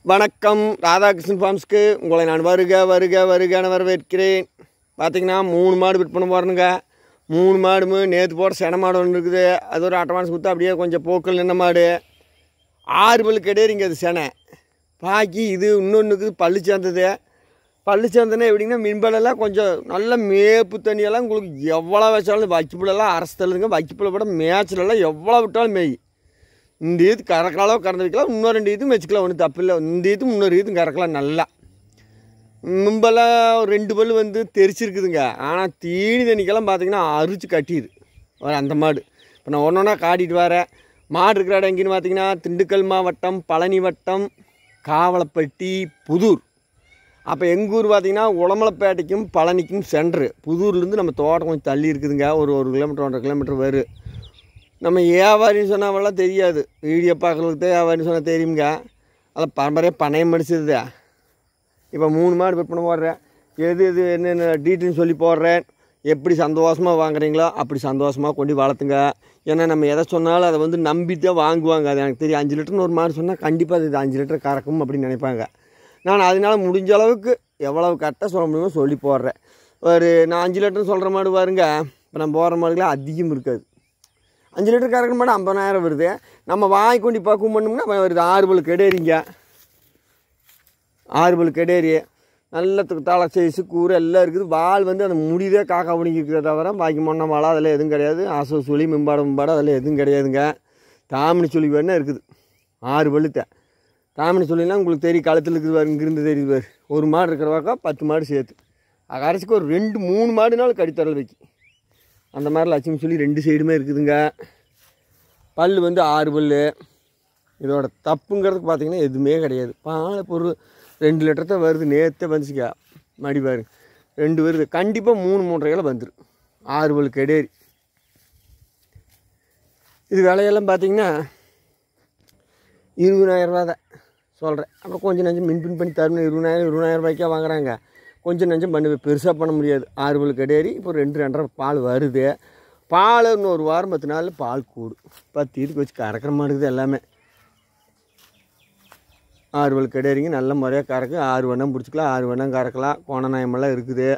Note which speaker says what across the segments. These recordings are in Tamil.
Speaker 1: வணக்கம் ராதாகிருஷ்ணன் ஃபார்ம்ஸ்க்கு உங்களை நான் வருக வருக வருகன்னு வரவேற்கிறேன் பார்த்தீங்கன்னா மூணு மாடு விற்பனை போகிறனுங்க மூணு மாடுமு நேற்று போட சென மாடு ஒன்று இருக்குது அது ஒரு அட்டவான்ஸ் கொடுத்தா அப்படியே கொஞ்சம் போக்கள் நின்ன மாடு ஆறு பல்லு கிடையாதுங்க அது செனை பாக்கி இது இன்னொன்றுக்கு பல்லு சேர்ந்தது பல்லு சேர்ந்ததுன்னா எப்படிங்கன்னா மின்பலெல்லாம் கொஞ்சம் நல்ல மேப்பு தண்ணியெல்லாம் உங்களுக்கு எவ்வளோ வச்சாலும் வைக்கப்புலெல்லாம் அரசு தள்ளுதுங்க வைக்கப்புல விட மேய்ச்சலெல்லாம் எவ்வளோ விட்டாலும் மேய் இந்த இது கறக்கலாம் கறந்து வைக்கலாம் இன்னும் ரெண்டு இது வச்சுக்கலாம் ஒன்றும் தப்பு இல்லை இந்த இது இன்னொரு இது கறக்கலாம் நல்லா மும்பெல்லாம் ஒரு ரெண்டு பல் வந்து தெரிச்சிருக்குதுங்க ஆனால் தீனி தண்ணிக்கெல்லாம் பார்த்தீங்கன்னா அரிச்சு கட்டிடுது ஒரு அந்த மாடு இப்போ நான் ஒன்று ஒன்றா காட்டிட்டு வரேன் மாடு இருக்கிற இடம் எங்கேன்னு பார்த்தீங்கன்னா திண்டுக்கல் மாவட்டம் பழனி வட்டம் காவலப்பட்டி புதூர் அப்போ எங்கள் ஊர் பார்த்தீங்கன்னா உளமலைப்பேட்டைக்கும் பழனிக்கும் சென்ட்ரு புதூர்லேருந்து நம்ம தோட்டம் கொஞ்சம் தள்ளி இருக்குதுங்க ஒரு ஒரு கிலோமீட்டர் ஒன்றரை கிலோமீட்டர் வரும் நம்ம வியாபாரின்னு சொன்னாவெல்லாம் தெரியாது வீடியோ பார்க்குறதுக்கு தான் வியாபாரின்னு சொன்னால் தெரியுங்க அதில் பரம்பரையாக பணையம் மடிச்சது இப்போ மூணு மாடு விற்பனை போடுறேன் எது எது என்னென்ன டீட்டெயில்னு சொல்லி போடுறேன் எப்படி சந்தோஷமாக வாங்குறீங்களோ அப்படி சந்தோஷமாக கொண்டு வளர்த்துங்க ஏன்னா நம்ம எதை சொன்னாலும் அதை வந்து நம்பித்தான் வாங்குவாங்க அது எனக்கு தெரியும் அஞ்சு லிட்டர்னு ஒரு மாடு சொன்னால் கண்டிப்பாக அது இது அஞ்சு லிட்டர் கறக்கும் அப்படின்னு நினைப்பாங்க நான் அதனால முடிஞ்ச அளவுக்கு எவ்வளவு கரெக்டாக சொல்ல முடியுமோ சொல்லி போடுறேன் ஒரு நான் அஞ்சு லிட்டர்னு சொல்கிற மாடு பாருங்க இப்போ நம்ம போடுற மாடுலாம் அதிகம் இருக்காது அஞ்சு லிட்டர் கறக்கிற மாடு ஐம்பதாயிரம் வருது நம்ம வாங்கி கொண்டு பக்குவம் பண்ணோம்னா வருது ஆறு பல் கெடேரிங்க ஆறு பல் கெடேரி நல்ல து- தலை சைஸு கூறு எல்லாம் இருக்குது வால் வந்து அந்த முடிதே காக்கா பிடிங்கி இருக்கிறத தவிர பாக்கி மொன்ன வாழை அதெல்லாம் எதுவும் கிடையாது ஆசோ சுழி மிம்பாடு மிம்பாடு அதெல்லாம் எதுவும் கிடையாதுங்க தாமினி சுழி வேணா இருக்குது ஆறு பல்லுத்த தாமினி சுழிலாம் உங்களுக்கு தெரியும் கழுத்தில் இருக்குது பாரு இங்கிருந்து தெரியுது பாரு ஒரு மாடு இருக்கிற பக்கம் பத்து மாடு சேர்த்து கரைச்சிக்கு ஒரு ரெண்டு மூணு மாடுனாலும் கடித்தரல் வைக்கி அந்த மாதிரி லட்சுமி சொல்லி ரெண்டு சைடுமே இருக்குதுங்க பல் வந்து ஆறு பல் இதோட தப்புங்கிறதுக்கு பார்த்தீங்கன்னா எதுவுமே கிடையாது பால் பொருள் ரெண்டு லிட்டர் தான் வருது நேற்றே வந்துச்சுக்க மடி பாரு ரெண்டு வருது கண்டிப்பாக மூணு மூன்றரை கிலோ வந்துடும் ஆறு பல் கெடேரி இது விலையெல்லாம் பார்த்தீங்கன்னா இருபதாயிரம் ரூபா தான் சொல்கிறேன் அப்புறம் கொஞ்சம் நஞ்சம் மின்பின் பண்ணி தரணும் இருபதாயிரம் இருபதாயிரம் ரூபாய்க்கா வாங்குறாங்க கொஞ்சம் நஞ்சம் பண்ண பெருசாக பண்ண முடியாது ஆறு பல் கடையேறி இப்போ ரெண்டு ரெண்டரை பால் வருது பால் இன்னும் ஒரு வாரம் பத்து நாளில் பால் கூடும் பத்து இதுக்கு வச்சு கறக்கிற மாட்டேங்குது எல்லாமே ஆறு பல் கடையறிங்க நல்ல முறையாக கறக்கு ஆறு வண்ணம் பிடிச்சிக்கலாம் ஆறு வண்ணம் கறக்கலாம் கோணநாயமெல்லாம் இருக்குது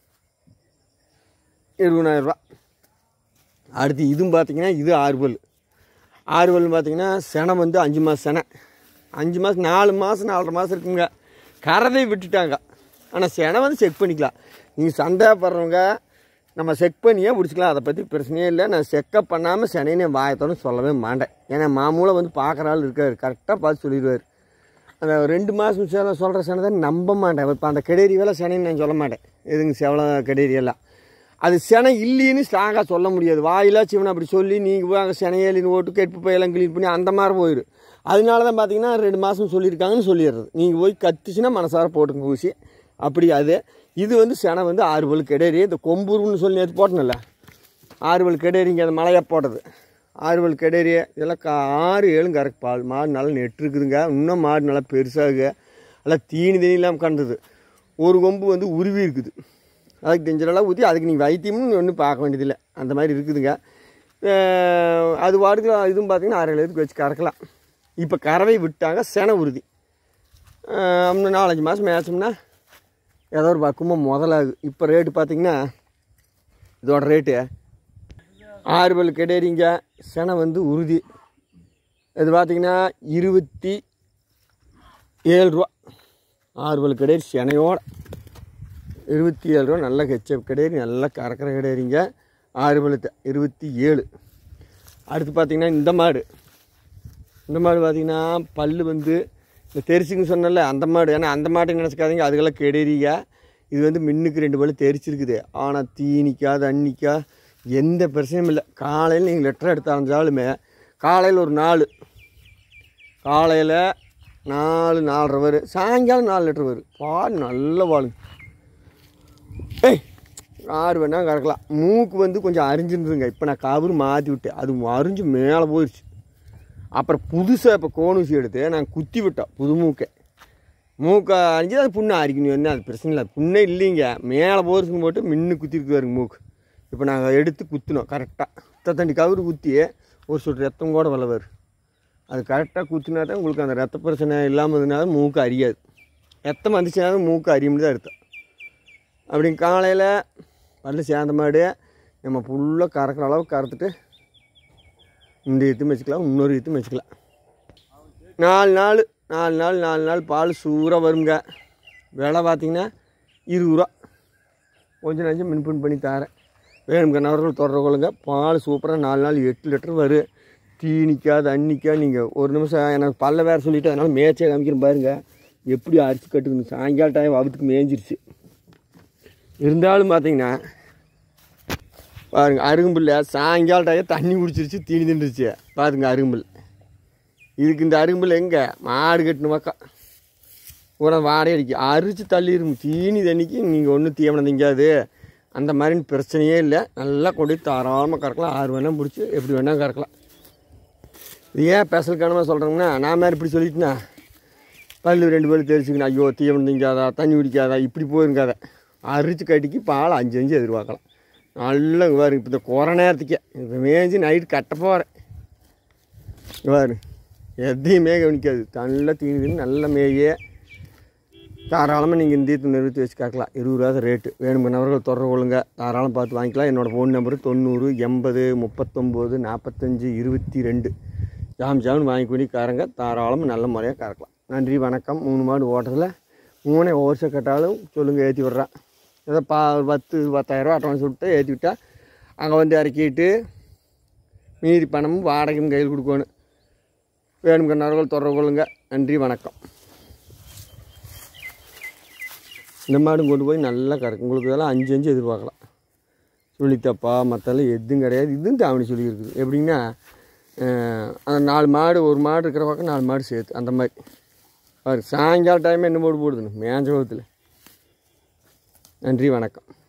Speaker 1: இருபதாயிரரூபா அடுத்து இதுவும் பார்த்தீங்கன்னா இது ஆறு பல் ஆறு பல் பார்த்தீங்கன்னா செனை வந்து அஞ்சு மாதம் செனை அஞ்சு மாதம் நாலு மாதம் நாலரை மாதம் இருக்குங்க கறதை விட்டுட்டாங்க ஆனால் செனை வந்து செக் பண்ணிக்கலாம் நீங்கள் சந்தேகப்படுறவங்க நம்ம செக் பண்ணியே பிடிச்சிக்கலாம் அதை பற்றி பிரச்சனையே இல்லை நான் செக்கப் பண்ணாமல் சென்னைன்னு வாயத்தோட சொல்லவே மாட்டேன் ஏன்னா மாமூலை வந்து பார்க்குற ஆள் இருக்கார் கரெக்டாக பார்த்து சொல்லிடுவார் அந்த ரெண்டு மாதம் சேலை சொல்கிற செனை தான் நம்ப மாட்டேன் இப்போ அந்த கெடேரி வேலை செனைன்னு நான் சொல்ல மாட்டேன் எதுங்க செவல கெடேரி எல்லாம் அது செனை இல்லைன்னு ஸ்ட்ராங்காக சொல்ல முடியாது வாயிலா சிவனை அப்படி சொல்லி நீங்கள் போய் அங்கே செனையலின்னு ஓட்டு கெட்டு போயெல்லாம் கிளீன் பண்ணி அந்த மாதிரி போயிடும் அதனால தான் பார்த்தீங்கன்னா ரெண்டு மாதம் சொல்லியிருக்காங்கன்னு சொல்லிடுறது நீங்கள் போய் கத்துச்சுன்னா மனசார போட்டுங்க ஊசி அப்படி அது இது வந்து செனை வந்து ஆறு பல் கெடேரி இந்த கொம்பூர்னு சொல்லி நேற்று போட்டனல்ல ஆறு பல் கெடேரிங்க அந்த மலையாக போட்டது ஆறு பல் கெடேரி இதெல்லாம் கா ஆறு ஏழும் கறக்கு பால் மாடு நல்லா நெட்டு இருக்குதுங்க இன்னும் மாடு நல்லா பெருசாகுங்க நல்லா தீனி தண்ணி இல்லாமல் கண்டது ஒரு கொம்பு வந்து உருவி இருக்குது அதுக்கு டெஞ்சரெல்லாம் ஊற்றி அதுக்கு நீங்கள் வைத்தியம்னு ஒன்றும் பார்க்க வேண்டியதில்லை அந்த மாதிரி இருக்குதுங்க அஹ் அது வாடுக்கு இதுவும் பார்த்தீங்கன்னா அரை எழுதுக்கு வச்சு கறக்கலாம் இப்போ கறவை விட்டாங்க செனை உறுதி அஹ் இன்னும் நாலஞ்சு மாதம் மேய்ச்சோம்னா ஏதோ ஒரு பக்குவமாக முதலாகு இப்போ ரேட்டு பார்த்தீங்கன்னா இதோட ரேட்டு ஆறு பல் கெடேரிங்க செனை வந்து உறுதி இது பார்த்தீங்கன்னா இருபத்தி ஏழு ரூபா ஆறு பல் கெடேரி செனையோட இருபத்தி ஏழு ரூபா நல்ல ஹெச்எஃப் கடையரி நல்லா கறக்கிற கடையரிங்க ஆறு பழுத்த இருபத்தி ஏழு அடுத்து பார்த்தீங்கன்னா இந்த மாடு இந்த மாடு பார்த்தீங்கன்னா பல்லு வந்து இந்த தெரிச்சுன்னு சொன்னல அந்த மாடு ஏன்னா அந்த மாட்டை நினச்சிக்காதீங்க அதுக்கெல்லாம் கெடேரிங்க இது வந்து மின்னுக்கு ரெண்டு பல்லு தெரிச்சிருக்குது ஆனால் தீனிக்கா தண்ணிக்கா எந்த பிரச்சனையும் இல்லை காலையில் நீங்கள் லெட்டர் எடுத்து அரைஞ்சாலுமே காலையில் ஒரு நாலு காலையில் நாலு நாலரை வரும் சாயங்காலம் நாலு லிட்டர் வரும் பால் நல்ல பாலுங்க ஏய் ஆறு வேணா கறக்கலாம் மூக்கு வந்து கொஞ்சம் அரிஞ்சிருந்துங்க இப்போ நான் கவுரு மாற்றி விட்டேன் அது அரிஞ்சு மேலே போயிடுச்சு அப்புறம் புதுசாக இப்போ கோணூசி எடுத்து நான் குத்தி விட்டோம் புது மூக்கை மூக்கை அரிஞ்சு அது புண்ணை அரிக்கணும் என்ன அது பிரச்சனை இல்லை புண்ணே இல்லைங்க மேலே போகிறதுன்னு போட்டு மின்னு குத்திருக்கு பாருங்க மூக்கு இப்போ நாங்கள் எடுத்து குத்தினோம் கரெக்டாக தண்டி கவுரு குத்தி ஒரு சொட்டு ரத்தம் கூட வரல வரும் அது கரெக்டாக குத்துனா தான் உங்களுக்கு அந்த ரத்த பிரச்சனை இல்லாமல் இருந்தனால மூக்கு அறியாது ரத்தம் வந்துச்சுனாலும் மூக்கு அறியும்னு தான் அர்த்தம் அப்படி காலையில் பல்லு சேர்ந்த மாடு நம்ம ஃபுல்லாக கறக்கிற அளவுக்கு கறந்துட்டு இந்த ஈத்தும் வச்சுக்கலாம் இன்னொரு ஈத்தும் வச்சுக்கலாம் நாலு நாள் நாலு நாள் நாலு நாள் பால் சூறாக வருங்க விலை பார்த்தீங்கன்னா இருபது ரூபா கொஞ்சம் நஞ்சம் மின்புண் பண்ணி தரேன் வேணும் கண்ணவர்கள் தொடர்புகளுங்க பால் சூப்பராக நாலு நாள் எட்டு லிட்டர் வரும் தீனிக்கா தண்ணிக்கா நீங்கள் ஒரு நிமிஷம் எனக்கு பல்ல வேறு சொல்லிவிட்டு அதனால் மேய்ச்சே காமிக்கிறேன் பாருங்க எப்படி அரிசி கட்டுக்கணும் சாயங்கால டைம் அவத்துக்கு மேய்ஞ்சிருச்சு இருந்தாலும் பார்த்தீங்கன்னா பாருங்க அருகம்புல்ல சாயங்கால டைம் தண்ணி குடிச்சிருச்சு தீனி தின்றுச்சு பாருங்க அருகம்புல் இதுக்கு இந்த அருகம்புல் எங்கே மாடு கட்டின பக்கம் பூரா வாடகை அடிக்கு அரிச்சு தள்ளிடும் தீனி தண்ணிக்கு நீங்கள் ஒன்றும் தீவனம் திங்காது அந்த மாதிரின்னு பிரச்சனையே இல்லை நல்லா கொண்டு போய் தாராளமாக கறக்கலாம் ஆறு வேணால் பிடிச்சி எப்படி வேணால் கறக்கலாம் இது ஏன் ஸ்பெஷல் கனமாக சொல்கிறோங்கன்னா நான் மாதிரி இப்படி சொல்லிட்டுனா பல்லு ரெண்டு பல்லு தெரிச்சுக்கணும் ஐயோ தீவனம் திங்காதா தண்ணி குடிக்காதா இப்படி போயிருக்காத அரிச்சு கட்டிக்கு பால் அஞ்சு அஞ்சு எதிர்பார்க்கலாம் நல்லா இங்க பாரு இப்போ இந்த குறை நேரத்துக்கே இப்போ மேய்ஞ்சி நைட்டு கட்ட போகிறேன் இங்க பாரு எதையுமே கவனிக்காது நல்லா தீனி தீனி நல்ல மேயே தாராளமாக நீங்கள் இந்த ஈத்து நிறுத்தி வச்சு கேட்கலாம் இருபது ரூபா தான் ரேட்டு வேணும்னவர்கள் தொடர்பு கொள்ளுங்க தாராளம் பார்த்து வாங்கிக்கலாம் என்னோடய ஃபோன் நம்பரு தொண்ணூறு எண்பது முப்பத்தொம்போது நாற்பத்தஞ்சு இருபத்தி ரெண்டு ஜாம் ஜாம் வாங்கி கூடி காரங்க தாராளமாக நல்ல முறையாக கறக்கலாம் நன்றி வணக்கம் மூணு மாடு ஓட்டத்தில் மூணே ஒரு வருஷம் கட்டாலும் சொல்லுங்கள் ஏற்றி விட்றேன் ஏதோ பா ஒரு பத்து பத்தாயிரரூவா அட்வான்ஸ் விட்டு ஏற்றி விட்டா அங்கே வந்து இறக்கிட்டு மீதி பணமும் வாடகையும் கையில் கொடுக்கணும் வேணும் கண்ணார்கள் தொடர்பு கொள்ளுங்க நன்றி வணக்கம் இந்த மாடும் கொண்டு போய் நல்லா கறக்கும் உங்களுக்கு இதெல்லாம் அஞ்சு அஞ்சு எதிர்பார்க்கலாம் சுழித்தப்பா மற்றெல்லாம் எதுவும் கிடையாது இதுவும் தாவணி சொல்லி இருக்குது எப்படின்னா அஹ், அந்த நாலு மாடு ஒரு மாடு இருக்கிற பக்கம் நாலு மாடு சேர்த்து அந்த மாதிரி பாரு சாயங்கால டைம் என்ன போடு போடுதுன்னு மேஞ்ச வகுத்தில் நன்றி வணக்கம்